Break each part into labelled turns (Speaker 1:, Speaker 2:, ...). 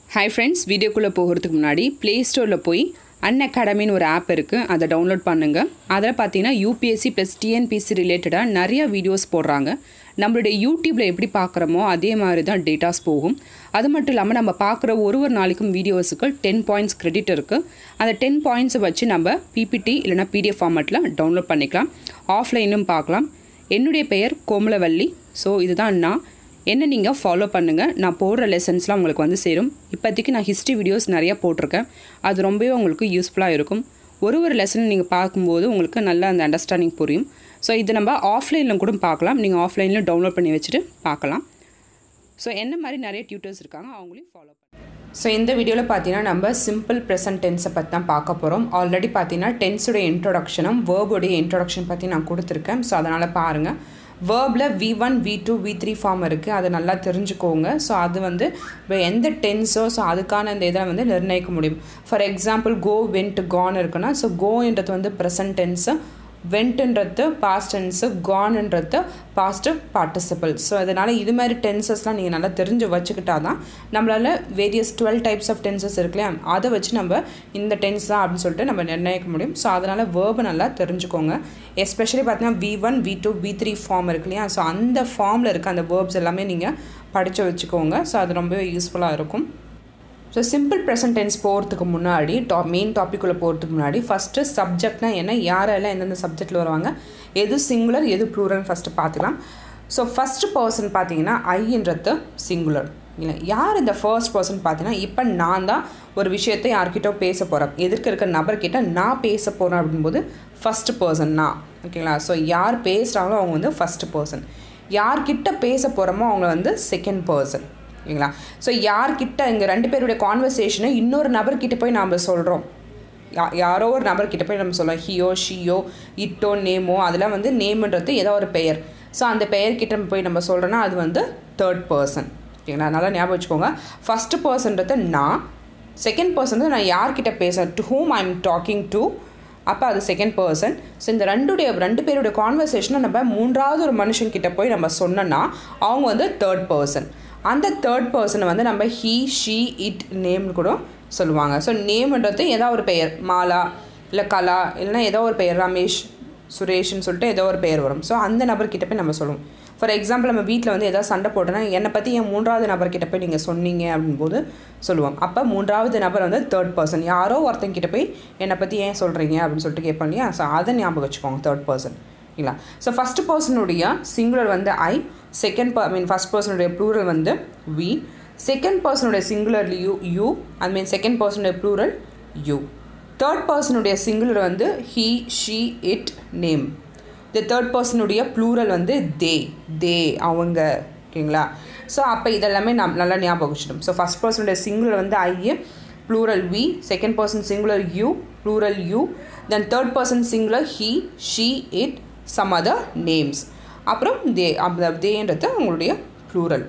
Speaker 1: hi friends வீடியோக்குள்ளே போகிறதுக்கு முன்னாடி ப்ளே ஸ்டோரில் போய் அன் அகாடமின்னு ஒரு ஆப் இருக்குது அதை டவுன்லோட் பண்ணுங்கள் அதில் பார்த்தீங்கன்னா யூபிஎஸ்சி ப்ளஸ் டிஎன்பிசி ரிலேட்டடாக நிறைய வீடியோஸ் போடுறாங்க நம்மளுடைய யூடியூப்பில் எப்படி பார்க்குறோமோ அதே மாதிரி தான் டேட்டாஸ் போகும் அது மட்டும் இல்லாமல் நம்ம பார்க்குற ஒரு ஒரு நாளைக்கும் வீடியோஸுக்கு டென் பாயிண்ட்ஸ் கிரெடிட் இருக்குது அந்த டென் பாயிண்ட்ஸை வச்சு நம்ம பிபிடி இல்லைனா பிடிஎஃப் ஃபார்மேட்டில் டவுன்லோட் பண்ணிக்கலாம் ஆஃப்லைனும் பார்க்கலாம் என்னுடைய பெயர் கோமலவல்லி ஸோ இதுதான் நான் என்ன நீங்கள் ஃபாலோ பண்ணுங்கள் நான் போடுற லெசன்ஸ்லாம் உங்களுக்கு வந்து சேரும் இப்போதைக்கு நான் ஹிஸ்ட்ரி வீடியோஸ் நிறையா போட்டிருக்கேன் அது ரொம்பவே உங்களுக்கு யூஸ்ஃபுல்லாக இருக்கும் ஒரு ஒரு லெசன் நீங்கள் பார்க்கும்போது உங்களுக்கு நல்லா அந்த அண்டர்ஸ்டாண்டிங் புரியும் ஸோ இது நம்ம ஆஃப்லைனில் கூட பார்க்கலாம் நீங்கள் ஆஃப்லைனில் டவுன்லோட் பண்ணி வச்சுட்டு பார்க்கலாம் ஸோ என்ன மாதிரி நிறைய டியூட்டர்ஸ் இருக்காங்க அவங்களையும் ஃபாலோ பண்ணுங்க ஸோ இந்த வீடியோவில் பார்த்தீங்கன்னா நம்ம சிம்பிள் ப்ரெசன்ட் டென்ஸை பற்றி தான் பார்க்க போகிறோம் ஆல்ரெடி பார்த்தீங்கன்னா டென்ஸுடைய இன்ட்ரொடக்ஷனும் வேர்புடைய இன்ட்ரொடக்ஷன் பற்றி நான் கொடுத்துருக்கேன் ஸோ அதனால் பாருங்கள் வேர்பில் V one V two V three form இருக்குது அதை நல்லா தெரிஞ்சுக்கோங்க ஸோ அது வந்து இப்போ எந்த டென்ஸோ ஸோ அதுக்கான இந்த இதை வந்து நிர்ணயிக்க முடியும் for example go went gone இருக்குன்னா ஸோ கோன்றது வந்து ப்ரெசன்ட் டென்ஸு வென்ட்டுன்றது பாஸ்ட் டென்ஸு கான்ன்றது பாஸ்ட்டு பார்ட்டிசிபிள் ஸோ அதனால் இது மாதிரி டென்சஸ்லாம் நீங்கள் நல்லா தெரிஞ்சு வச்சுக்கிட்டா தான் நம்மளால் various twelve types of tenses இருக்கு இல்லையா அதை வச்சு நம்ம இந்த டென்ஸ் தான் அப்படின்னு சொல்லிட்டு நம்ம நிர்ணயிக்க முடியும் ஸோ அதனால் வேர்பு நல்லா தெரிஞ்சுக்கோங்க எஸ்பெஷலி பார்த்தீங்கன்னா V one V two V three form இருக்கு இல்லையா ஸோ அந்த ஃபார்மில் இருக்க அந்த வேர்ப்ஸ் எல்லாமே நீங்கள் படித்து வச்சுக்கோங்க ஸோ அது ரொம்பவே யூஸ்ஃபுல்லாக இருக்கும் ஸோ சிம்பிள் ப்ரெசன்ட் டென்ஸ் போகிறதுக்கு முன்னாடி டா மெயின் டாப்பிக்குள்ளே போகிறதுக்கு முன்னாடி ஃபஸ்ட்டு சப்ஜெக்ட்னா என்ன யாரெல்லாம் எந்தெந்த சப்ஜெக்டில் வருவாங்க எது சிங்குலர் எது ப்ளூரல் ஃபஸ்ட்டு பார்த்துக்கலாம் ஸோ ஃபஸ்ட்டு பர்சன் பார்த்தீங்கன்னா ஐன்றது சிங்குலர் இல்லை யார் இந்த ஃபர்ஸ்ட் பர்சன் பார்த்தீங்கன்னா இப்போ நான் தான் ஒரு விஷயத்தை யார்கிட்ட பேச போகிறேன் எதிர்க்க இருக்க நபர்கிட்ட நான் பேச போகிறேன் அப்படின்போது ஃபஸ்ட்டு பர்சன் நான் ஓகேங்களா ஸோ யார் பேசுகிறாங்களோ அவங்க வந்து ஃபஸ்ட்டு பர்சன் யார்கிட்ட பேச போகிறோமோ அவங்க வந்து செகண்ட் பர்சன் ஓகேங்களா ஸோ யார்கிட்ட இங்கே ரெண்டு பேருடைய கான்வர்சேஷனை இன்னொரு நபர்கிட்ட போய் நாம் சொல்கிறோம் யா யாரோ ஒரு நபர்கிட்ட போய் நம்ம சொல்லலாம் ஹியோ ஷியோ இட்டோ நேமோ அதெல்லாம் வந்து நேம்ன்றது ஏதோ ஒரு பெயர் ஸோ அந்த பெயர்கிட்ட போய் நம்ம சொல்கிறோன்னா அது வந்து தேர்ட் பர்சன் ஓகேங்களா நல்லா ஞாபகம் வச்சுக்கோங்க ஃபஸ்ட்டு பர்சன்றது நான் செகண்ட் பர்சன் வந்து நான் யார்கிட்ட பேசுகிறேன் to whom I am talking to அப்போ அது செகண்ட் பர்சன் ஸோ இந்த ரெண்டுடைய ரெண்டு பேருடைய கான்வர்சேஷனை நம்ம மூன்றாவது ஒரு மனுஷன்கிட்ட போய் நம்ம சொன்னோன்னா அவங்க வந்து தேர்ட் பர்சன் அந்த தேர்ட் பர்சனை வந்து நம்ம ஹீ ஷீ இட் நேம்னு கூட சொல்லுவாங்க ஸோ நேம்ன்றது ஏதோ ஒரு பெயர் மாலா இல்லை கலா இல்லைன்னா ஏதோ ஒரு பெயர் ரமேஷ் சுரேஷ்னு சொல்லிட்டு ஏதோ ஒரு பெயர் வரும் ஸோ அந்த நபர்கிட்ட போய் நம்ம சொல்லுவோம் ஃபார் எக்ஸாம்பிள் நம்ம வீட்டில் வந்து எதாவது சண்டை போட்டோன்னா என்னை பற்றி என் மூன்றாவது நபர்கிட்ட போய் நீங்கள் சொன்னீங்க அப்படின்போது சொல்லுவோம் அப்போ மூன்றாவது நபர் வந்து தேர்ட் பர்சன் யாரோ ஒருத்தங்கிட்ட போய் என்னை பற்றி ஏன் சொல்கிறீங்க அப்படின்னு சொல்லிட்டு கேட்போம் இல்லையா ஸோ அதை ஞாபகம் வச்சுக்கோங்க தேர்ட் பர்சன் இல்லைங்களா ஸோ ஃபஸ்ட் பர்சனுடைய சிங்குலர் வந்து I second per I mean first பர்சனுடைய ப்ளூரல் வந்து வி செகண்ட் பர்சனுடைய singular you you I mean second பர்சனுடைய ப்ளூரல் யூ தேர்ட் பர்சனுடைய சிங்குலர் வந்து he she it name the third பர்சனுடைய ப்ளூரல் வந்து தே தே அவங்க ஓகேங்களா ஸோ அப்போ இதெல்லாமே நம் நல்லா ஞாபகம் வச்சிடும் ஸோ ஃபஸ்ட் பர்சனுடைய சிங்குலர் வந்து I plural we second person singular you plural you then third person singular he she it some other names அப்புறம் தே அந்த தேன்றது உங்களுடைய plural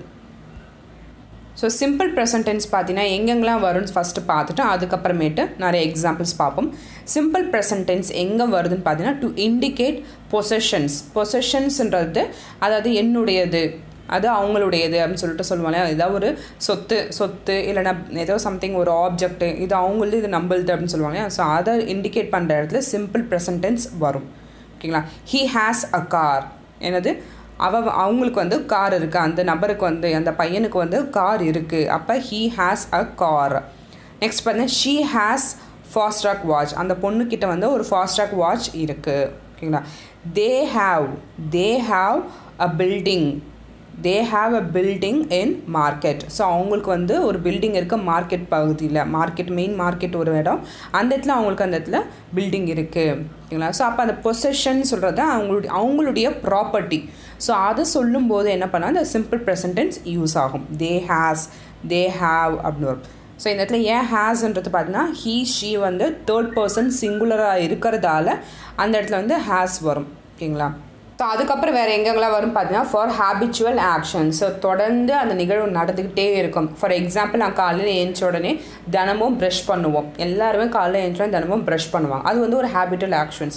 Speaker 1: so simple present tense பார்த்தீங்கன்னா எங்கெங்கெல்லாம் வரும்னு ஃபஸ்ட்டு பார்த்துட்டு அதுக்கப்புறமேட்டு நிறைய எக்ஸாம்பிள்ஸ் பார்ப்போம் சிம்பிள் ப்ரெசன்ட் டென்ஸ் எங்கே வருதுன்னு பார்த்தீங்கன்னா டு இண்டிகேட் பொசஷன்ஸ் பொசஷன்ஸ்ன்றது அதாவது என்னுடையது அது அவங்களுடையது அப்படின்னு சொல்லிட்டு சொல்லுவாங்க ஏதாவது ஒரு சொத்து சொத்து இல்லைனா ஏதோ சம்திங் ஒரு ஆப்ஜெக்ட் இது அவங்களது இது நம்மளுது அப்படின்னு சொல்லுவாங்க ஸோ அதை இண்டிகேட் பண்ணுற இடத்துல சிம்பிள் ப்ரெசன்ட் டென்ஸ் வரும் ஓகேங்களா ஹீ ஹேஸ் அ கார் என்னது அவ அவங்களுக்கு வந்து கார் இருக்குது அந்த நபருக்கு வந்து அந்த பையனுக்கு வந்து கார் இருக்குது அப்போ he has a car next பார்த்தீங்கன்னா ஷீ ஹேஸ் ஃபாஸ்ட்ராக் வாட்ச் அந்த பொண்ணுக்கிட்ட வந்து ஒரு ஃபாஸ்ட்ராக் வாட்ச் இருக்குது ஓகேங்களா they have they have a building they have a building in market so அவங்களுக்கு வந்து ஒரு பில்டிங் இருக்குது மார்க்கெட் பகுதியில் மார்க்கெட் மெயின் மார்க்கெட் ஒரு இடம் அந்த இடத்துல அவங்களுக்கு அந்த இடத்துல பில்டிங் இருக்குது ஓகேங்களா ஸோ அப்போ அந்த பொசஷன் சொல்கிறது அவங்களுடைய அவங்களுடைய ப்ராப்பர்ட்டி ஸோ அதை சொல்லும்போது என்ன பண்ணால் அந்த சிம்பிள் ப்ரெசன்டென்ஸ் யூஸ் ஆகும் தே ஹேஸ் தே ஹாவ் அப்படின்னு வரும் ஸோ இந்த இடத்துல ஏன் ஹேஸ்ன்றது பார்த்தீங்கன்னா ஹீ ஷீ வந்து தேர்ட் பர்சன் சிங்குலராக இருக்கிறதால அந்த இடத்துல வந்து ஹேஸ் வரும் ஓகேங்களா ஸோ அதுக்கப்புறம் வேறு எங்கெங்கெல்லாம் வரும் பார்த்தீங்கன்னா ஃபார் ஹேபிச்சுவல் ஆக்ஷன் ஸோ தொடர்ந்து அந்த நிகழ்வு நடந்துக்கிட்டே இருக்கும் ஃபார் எக்ஸாம்பிள் நான் காலையில் ஏஞ்ச உடனே தினமும் ப்ரஷ் பண்ணுவோம் எல்லாருமே காலையில் ஏஞ்ச தினமும் ப்ரஷ் பண்ணுவாங்க அது வந்து ஒரு ஹேபிச்சுவல் ஆக்ஷன்ஸ்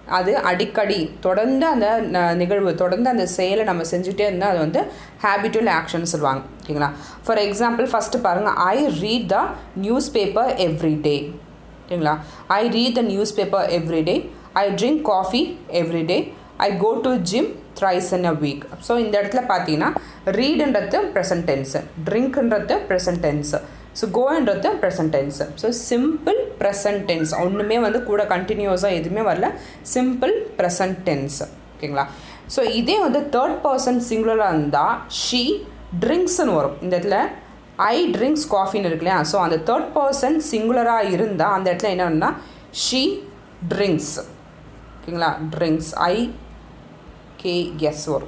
Speaker 1: அது அடிக்கடி தொடர்ந்து அந்த ந- நிகழ்வு தொடர்ந்து அந்த செயலை நம்ம செஞ்சுட்டே இருந்தால் அது வந்து ஹேபிட்டுவல் ஆக்ஷன் சொல்லுவாங்க ஓகேங்களா ஃபார் எக்ஸாம்பிள் ஃபஸ்ட்டு பாருங்கள் I read the newspaper every day ஓகேங்களா I read the newspaper every day I drink coffee every day I go to gym thrice in a week so இந்த இடத்துல பார்த்தீங்கன்னா ரீடுன்றது present tense ட்ரிங்க்ன்றது present tense so கோன்றது present tense so simple present tense ஒன்றுமே வந்து கூட கண்டினியூஸாக எதுவுமே வரல சிம்பிள் ப்ரெசன்ட் டென்ஸ் ஓகேங்களா ஸோ இதே வந்து தேர்ட் பர்சன் சிங்குலராக இருந்தால் ஷீ ட்ரிங்க்ஸ்னு வரும் இந்த இடத்துல ஐ ட்ரிங்க்ஸ் காஃபின்னு இருக்கு இல்லையா ஸோ அந்த தேர்ட் பர்சன் சிங்குலராக இருந்தால் அந்த இடத்துல என்னன்னா ஷீ ட்ரிங்க்ஸ் ஓகேங்களா ட்ரிங்க்ஸ் ஐ கே எஸ் வரும்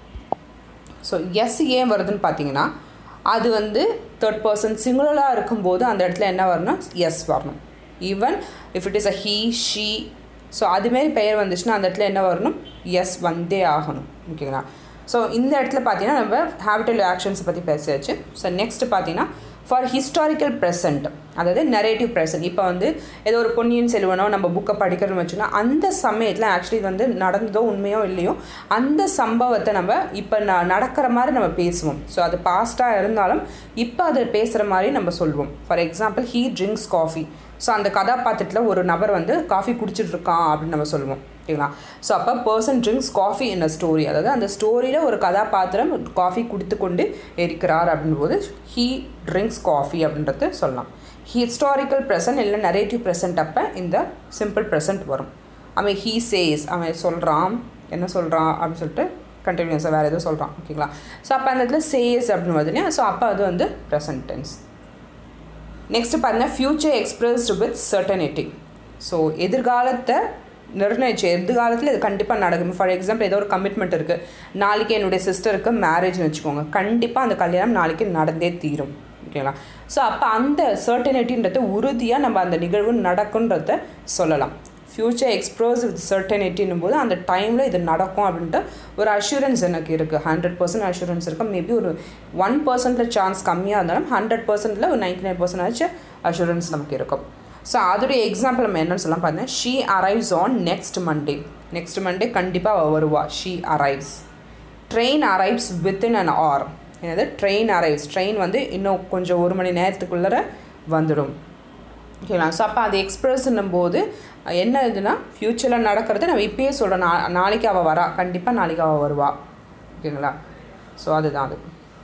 Speaker 1: ஸோ எஸ் ஏன் வருதுன்னு பார்த்தீங்கன்னா அது வந்து தேர்ட் பர்சன் சிங்குலராக இருக்கும்போது அந்த இடத்துல என்ன வரணும் எஸ் வரணும் even if it is a he she so அதுமாரி பெயர் வந்துச்சுன்னா அந்த இடத்துல என்ன வரணும் எஸ் வந்தே ஆகணும் ஓகேங்களா ஸோ இந்த இடத்துல பார்த்தீங்கன்னா நம்ம ஹேபிட்டல் ஆக்ஷன்ஸை பற்றி பேசியாச்சு ஸோ நெக்ஸ்ட் பார்த்தீங்கன்னா ஃபார் ஹிஸ்டாரிக்கல் ப்ரெசன்ட் அதாவது நரேட்டிவ் ப்ரெசன்ட் இப்போ வந்து ஏதோ ஒரு பொன்னியின் செல்வனோ நம்ம புக்கை படிக்கிறோம்னு வச்சுன்னா அந்த சமயத்தில் ஆக்சுவலி வந்து நடந்ததோ உண்மையோ இல்லையோ அந்த சம்பவத்தை நம்ம இப்போ ந நடக்கிற மாதிரி நம்ம பேசுவோம் ஸோ அது பாஸ்ட்டாக இருந்தாலும் இப்போ அதை பேசுகிற மாதிரி நம்ம சொல்லுவோம் for example he drinks coffee so அந்த கதாபாத்திரத்தில் ஒரு நபர் வந்து காஃபி குடிச்சிட்டு இருக்கான் அப்படின்னு நம்ம சொல்லுவோம் ஓகேங்களா ஸோ அப்போ person drinks coffee in a story அதாவது அந்த ஸ்டோரியில் ஒரு கதாபாத்திரம் காஃபி குடித்து கொண்டு இருக்கிறார் அப்படின்போது ஹீ ட்ரிங்க்ஸ் காஃபி அப்படின்றது சொல்லலாம் ஹிஸ்டாரிக்கல் ப்ரெசன்ட் இல்லை நரேட்டிவ் ப்ரெசன்ட் அப்போ இந்த சிம்பிள் ப்ரெசன்ட் வரும் அவன் ஹீ சேஸ் அவன் சொல்கிறான் என்ன சொல்கிறான் அப்படின்னு சொல்லிட்டு கண்டினியூஸாக வேறு எதுவும் சொல்கிறான் ஓகேங்களா ஸோ அப்போ அந்த இடத்துல சேஸ் அப்படின்னு வருது இல்லையா ஸோ அப்போ அது வந்து ப்ரெசன்ட் டென்ஸ் நெக்ஸ்ட் பாருங்கள் future expressed with certainty so எதிர்காலத்தை நிர்ணயிச்சு எதிர்காலத்தில் இது கண்டிப்பாக நடக்கும் ஃபார் எக்ஸாம்பிள் ஏதோ ஒரு கமிட்மெண்ட் இருக்குது நாளைக்கு என்னுடைய சிஸ்டருக்கு மேரேஜ்னு வச்சுக்கோங்க கண்டிப்பாக அந்த கல்யாணம் நாளைக்கு நடந்தே தீரும் ஓகேங்களா ஸோ அப்போ அந்த சர்டனிட்டின்றத உறுதியாக நம்ம அந்த நிகழ்வு நடக்குன்றத சொல்லலாம் ஃப்யூச்சர் எக்ஸ்ப்ரோஸ் வித் சர்டனிட்டின்னும் போது அந்த டைமில் இது நடக்கும் அப்படின்ட்டு ஒரு அஷூரன்ஸ் எனக்கு இருக்குது ஹண்ட்ரட் பர்சன்ட் அஷூரன்ஸ் இருக்குது மேபி ஒரு ஒன் பர்சன்ட்டில் சான்ஸ் கம்மியாக இருந்தாலும் ஹண்ட்ரட் பர்சன்ட்டில் ஒரு நைன்டி நைன் பர்சன்ட் ஆச்சு அஷூரன்ஸ் நமக்கு இருக்கும் ஸோ அதோடைய எக்ஸாம்பிள் நம்ம என்னன்னு சொல்லலாம் பார்த்தீங்கன்னா she arrives on next Monday next Monday கண்டிப்பாக வருவா she arrives train arrives within an hour என்னது ட்ரெயின் அரைவ்ஸ் ட்ரெயின் வந்து இன்னும் கொஞ்சம் ஒரு மணி நேரத்துக்குள்ளே வந்துடும் ஓகேங்களா ஸோ அப்போ அது எக்ஸ்பிரஸ்ன்னும் போது என்ன இதுன்னா ஃப்யூச்சரில் நடக்கிறது நம்ம இப்பயே சொல்கிறோம் நா நாளைக்கு அவள் வரா கண்டிப்பாக நாளைக்கு அவள் வருவா ஓகேங்களா ஸோ அதுதான் அது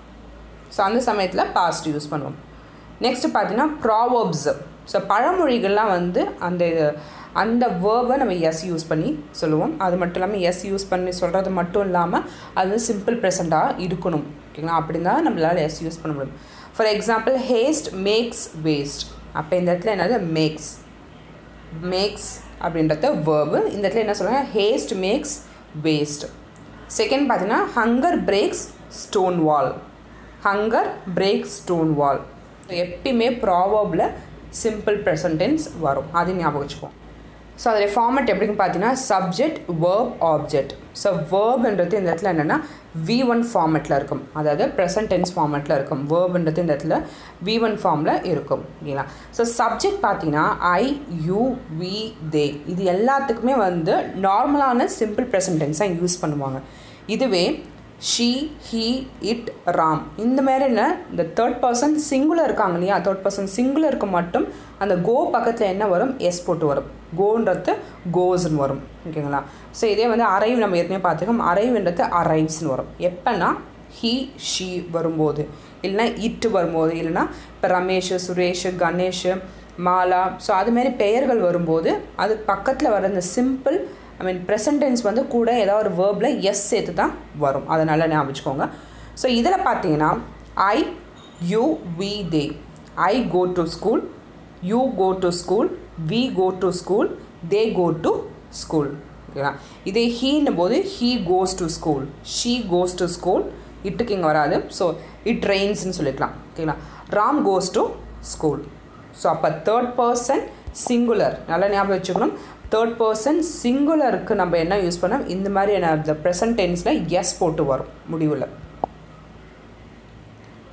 Speaker 1: ஸோ அந்த சமயத்தில் பாஸ்ட் யூஸ் பண்ணுவோம் நெக்ஸ்ட் பார்த்தீங்கன்னா ப்ராவர்ப்ஸ் ஸோ பழமொழிகள்லாம் வந்து அந்த அந்த வேர்பை நம்ம எஸ் யூஸ் பண்ணி சொல்லுவோம் அது மட்டும் இல்லாமல் எஸ் யூஸ் பண்ணி சொல்கிறது மட்டும் இல்லாமல் அது வந்து சிம்பிள் ப்ரெசண்ட்டாக இருக்கணும் ஓகேங்களா அப்படி தான் நம்மளால் எஸ் யூஸ் பண்ண முடியும் for example haste makes waste அப்போ இந்த இடத்துல என்னது மேக்ஸ் மேக்ஸ் அப்படின்றத வேர்பு இந்த இடத்துல என்ன சொல்கிறாங்க ஹேஸ்ட் மேக்ஸ் வேஸ்ட் செகண்ட் பார்த்தீங்கன்னா hunger breaks stone wall hunger break stone wall எப்பயுமே ப்ராவர்பில் சிம்பிள் ப்ரெசன்டென்ஸ் வரும் அது ஞாபகம் வச்சுப்போம் ஸோ அதில் ஃபார்மெட் எப்படின்னு பார்த்தீங்கன்னா சப்ஜெக்ட் வேர்ப் ஆப்ஜெக்ட் ஸோ வேர்ப்ன்றது இந்த இடத்துல என்னென்னா வி ஒன் ஃபார்மெட்டில் இருக்கும் அதாவது ப்ரெசன்ட் டென்ஸ் ஃபார்மெட்டில் இருக்கும் வேர்ப்ன்றது இந்த இடத்துல வி ஒன் ஃபார்மில் இருக்கும் ஓகேங்களா ஸோ சப்ஜெக்ட் பார்த்தீங்கன்னா ஐ யூ வி தே இது எல்லாத்துக்குமே வந்து நார்மலான சிம்பிள் ப்ரெசன்ட் டென்ஸாக யூஸ் பண்ணுவாங்க இதுவே ஷீ ஹீ இட் ராம் இந்த மாதிரி என்ன இந்த தேர்ட் பர்சன் சிங்குலர் இருக்காங்க இல்லையா தேர்ட் பர்சன் சிங்குலருக்கு மட்டும் அந்த கோ பக்கத்தில் என்ன வரும் எஸ் போட்டு வரும் கோன்றது கோஸ்ன்னு வரும் ஓகேங்களா ஸோ இதே வந்து அரைவ் நம்ம ஏற்கனவே பார்த்துக்கோம் அரைவ்ன்றது அரைவ்ஸ்னு வரும் எப்போனா ஹீ ஷீ வரும்போது இல்லைன்னா இட்டு வரும்போது இல்லைன்னா இப்போ ரமேஷ் சுரேஷ் கணேஷ் மாலா ஸோ அதுமாரி பெயர்கள் வரும்போது அது பக்கத்தில் வர இந்த சிம்பிள் ஐ மீன் ப்ரெசன்டென்ஸ் வந்து கூட ஏதாவது ஒரு வேர்பில் எஸ் சேர்த்து தான் வரும் அதை நல்லா ஞாபகம் வச்சுக்கோங்க ஸோ இதில் பார்த்தீங்கன்னா I you we they I go to school you go to school we go to school they go to school ஓகேங்களா இதே ஹீன்னும் போது he goes to school she goes to school இட்டுக்கு இங்கே வராது ஸோ இட் ரெயின்ஸ்னு சொல்லிக்கலாம் ஓகேங்களா Ram goes to school so அப்போ தேர்ட் பர்சன் சிங்குலர் நல்லா ஞாபகம் வச்சுக்கணும் தேர்ட் பர்சன் சிங்குலருக்கு நம்ம என்ன யூஸ் பண்ணோம் இந்த மாதிரியான இந்த ப்ரெசன்ட் டென்ஸில் எஸ் போட்டு வரும் முடிவில் ஸோ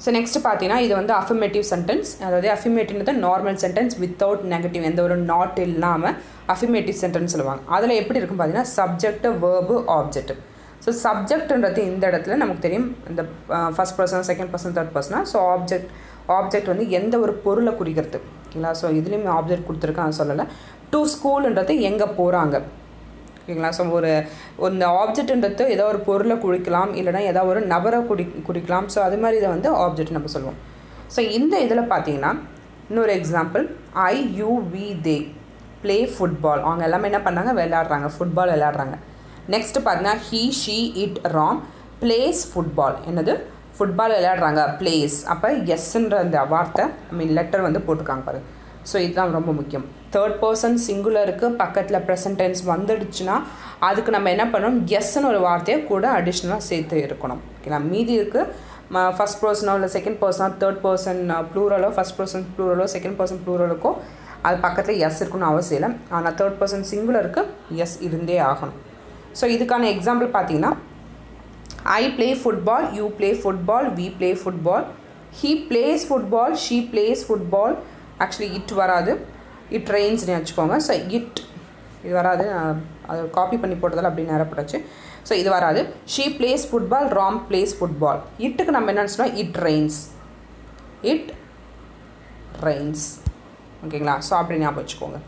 Speaker 1: ஸோ நெக்ஸ்ட் பார்த்தீங்கன்னா இது வந்து அஃபர்மேட்டிவ் சென்டென்ஸ் அதாவது அஃபர்மேட்டிவ்ன்றது நார்மல் சென்டென்ஸ் வித்தவுட் நெகட்டிவ் எந்த ஒரு நாட் இல்லாமல் அஃபர்மேட்டிவ் சென்டென்ஸ் சொல்லுவாங்க அதில் எப்படி இருக்கும் பார்த்தீங்கன்னா சப்ஜெக்ட் வேர்பு ஆப்ஜெக்டிவ் ஸோ சப்ஜெக்ட்ன்றது இந்த இடத்துல நமக்கு தெரியும் இந்த first person second person third பர்சனா ஸோ ஆப்ஜெக்ட் ஆப்ஜெக்ட் வந்து எந்த ஒரு பொருளை குறிக்கிறது ஓகேங்களா ஸோ இதுலேயும் ஆப்ஜெக்ட் கொடுத்துருக்கேன் அதை சொல்லலை டு ஸ்கூலுன்றது எங்கே போகிறாங்க ஓகேங்களா ஸோ ஒரு இந்த ஆப்ஜெக்ட்ன்றது ஏதோ ஒரு பொருளை குறிக்கலாம் இல்லைனா ஏதோ ஒரு நபரை குறி குறிக்கலாம் ஸோ அது மாதிரி இதை வந்து ஆப்ஜெக்ட் நம்ம சொல்லுவோம் ஸோ இந்த இதில் பார்த்தீங்கன்னா இன்னொரு example I you we they play football அவங்க எல்லாமே என்ன பண்ணாங்க விளையாடுறாங்க ஃபுட்பால் விளையாடுறாங்க நெக்ஸ்ட்டு பார்த்தீங்கன்னா he she it Ram plays football என்னது ஃபுட்பால் விளையாடுறாங்க பிளேஸ் அப்போ எஸ்ன்ற அந்த வார்த்தை ஐ மீன் லெட்டர் வந்து போட்டிருக்காங்க பாரு ஸோ இதுதான் ரொம்ப முக்கியம் தேர்ட் பர்சன் சிங்குலருக்கு பக்கத்தில் ப்ரெசன்ட் டென்ஸ் வந்துடுச்சுன்னா அதுக்கு நம்ம என்ன பண்ணணும் எஸ்ன்னு ஒரு வார்த்தையை கூட அடிஷ்னலாக சேர்த்து இருக்கணும் ஓகேங்களா மீதி இருக்குது ஃபஸ்ட் பர்சனோ இல்லை செகண்ட் பர்சனோ தேர்ட் பர்சன் ப்ளூரலோ ஃபஸ்ட் பர்சன் ப்ளூரலோ செகண்ட் பர்சன் ப்ளூரலுக்கோ அது பக்கத்தில் எஸ் இருக்கணும்னு அவசியம் இல்லை ஆனால் தேர்ட் பர்சன் சிங்குலருக்கு எஸ் இருந்தே ஆகணும் ஸோ இதுக்கான எக்ஸாம்பிள் பார்த்தீங்கன்னா I play football you play football we play football he plays football she plays football actually it வராது இட் ரெயின்ஸ்னு வச்சுக்கோங்க ஸோ இட் இது வராது அது காப்பி பண்ணி போட்டதால் அப்படி நேரப்பட்டுச்சு ஸோ இது வராது she plays football Ram plays football இட்டுக்கு நம்ம என்ன சொன்னால் இட் ரெயின்ஸ் இட் ரெயின்ஸ் ஓகேங்களா ஸோ அப்படி ஞாபகம் வச்சுக்கோங்க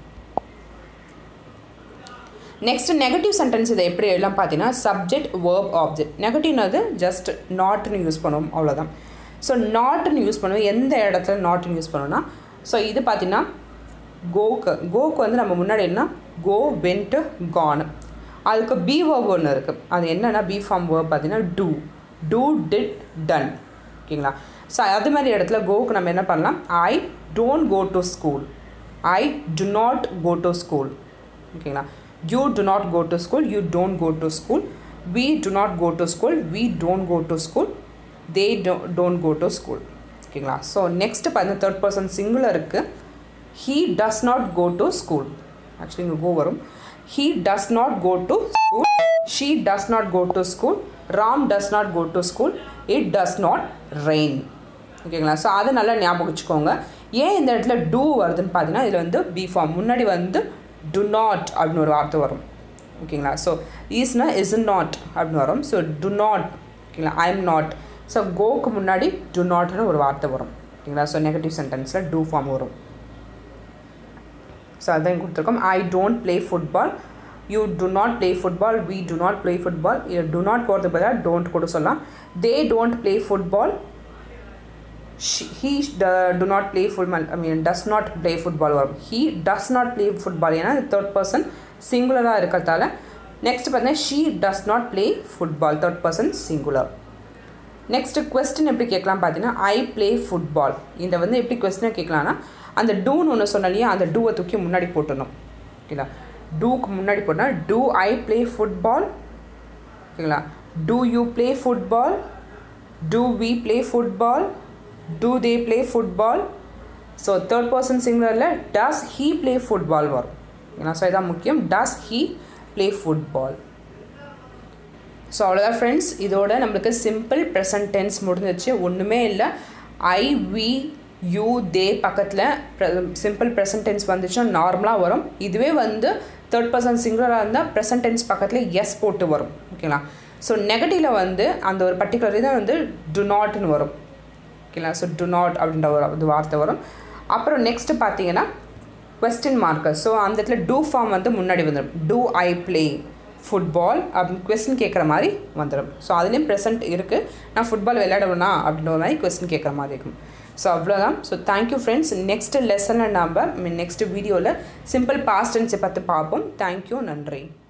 Speaker 1: நெக்ஸ்ட் நெகட்டிவ் சென்டென்ஸ் இதை எப்படி எல்லாம் பார்த்தீங்கன்னா சப்ஜெக்ட் வேர்ப் ஆப்ஜெக்ட் நெகட்டிவ்னது ஜஸ்ட் நாட்னு யூஸ் பண்ணுவோம் அவ்வளோதான் ஸோ நாட்னு யூஸ் பண்ணுவோம் எந்த இடத்துல நாட்னு யூஸ் பண்ணுவோம்னா ஸோ இது பார்த்தீங்கன்னா கோக்கு கோக்கு வந்து நம்ம முன்னாடி என்ன கோ வென்ட்டு கான் அதுக்கு பி வேர்ப் ஒன்று இருக்குது அது என்னென்னா பி ஃபார்ம் வேர்ப் பார்த்தீங்கன்னா டூ டூ டிட் டன் ஓகேங்களா ஸோ அது மாதிரி இடத்துல கோவுக்கு நம்ம என்ன பண்ணலாம் I don't go to school I do not go to school ஓகேங்களா you do not go to school you don't go to school we do not go to school we don't go to school they do don't go to school ஓகேங்களா so next பார்த்தீங்கன்னா third person சிங்குலருக்கு he does not go to school actually இங்கே go வரும் he does not go to school she does not go to school Ram does not go to school it does not rain ஓகேங்களா so அதை நல்லா ஞாபகம் வச்சுக்கோங்க ஏன் இந்த இடத்துல டூ வருதுன்னு பார்த்தீங்கன்னா இதில் வந்து பி ஃபார்ம் முன்னாடி வந்து டு நாட் அப்படின்னு ஒரு வார்த்தை வரும் ஓகேங்களா ஸோ ஈஸ்னா இஸ் நாட் அப்படின்னு வரும் ஸோ டு நாட் ஓகேங்களா ஐ எம் நாட் ஸோ கோக்கு முன்னாடி டு நாட்னு ஒரு வார்த்தை வரும் ஓகேங்களா ஸோ நெகட்டிவ் சென்டென்ஸில் டூ ஃபார்ம் வரும் ஸோ அதான் கொடுத்துருக்கோம் I don't play football you do not play football we do not play football இது டு நாட் போகிறது பதிலாக டோன்ட் கூட சொல்லலாம் they don't play football he do not play football I mean does not play football வரும் he does not play football ஏன்னா third person சிங்குலராக இருக்கிறதால next பார்த்தீங்கன்னா she does not play football third person singular next question எப்படி கேட்கலாம் பார்த்தீங்கன்னா I play football இந்த வந்து எப்படி கொஸ்டினை கேட்கலான்னா அந்த டூன்னு ஒன்று சொன்னாலையே அந்த டூவை தூக்கி முன்னாடி போட்டுடணும் ஓகேங்களா டூக்கு முன்னாடி போட்டால் டூ ஐ ப்ளே ஃபுட்பால் ஓகேங்களா do you play football do we play football do they play football so third person சிங்குலரில் டஸ் ஹீ ப்ளே ஃபுட்பால் வரும் ஏன்னா ஸோ இதான் முக்கியம் does he play football so அவ்வளோதான் ஃப்ரெண்ட்ஸ் இதோட நம்மளுக்கு சிம்பிள் ப்ரெசன்ட் டென்ஸ் முடிஞ்சிச்சு ஒன்றுமே இல்லை ஐ வி யூ தே பக்கத்தில் சிம்பிள் ப்ரெசன்ட் டென்ஸ் வந்துச்சுன்னா நார்மலாக வரும் இதுவே வந்து தேர்ட் பர்சன் சிங்குலராக இருந்தால் ப்ரெசன்ட் டென்ஸ் பக்கத்தில் எஸ் போட்டு வரும் ஓகேங்களா ஸோ நெகட்டிவில் வந்து அந்த ஒரு பர்டிகுலர் இதை வந்து டு நாட்னு வரும் ஓகேங்களா ஸோ டு நாட் அப்படின்ற ஒரு இது வார்த்தை வரும் அப்புறம் நெக்ஸ்ட்டு பார்த்தீங்கன்னா கொஸ்டின் மார்க்கர் ஸோ அந்த இடத்துல டூ ஃபார்ம் வந்து முன்னாடி வந்துடும் டூ ஐ ப்ளே ஃபுட்பால் அப்படின்னு கொஸ்டின் கேட்குற மாதிரி வந்துடும் ஸோ அதுலேயும் ப்ரெசென்ட் இருக்குது நான் ஃபுட்பால் விளையாடுவேனா அப்படின்ற மாதிரி கொஸ்டின் கேட்குற மாதிரி இருக்கும் ஸோ அவ்வளோதான் ஸோ தேங்க்யூ ஃப்ரெண்ட்ஸ் நெக்ஸ்ட் லெசனில் நம்ம நெக்ஸ்ட் வீடியோவில் சிம்பிள் பாஸ்ட் டென்ஸை பற்றி பார்ப்போம் தேங்க்யூ நன்றி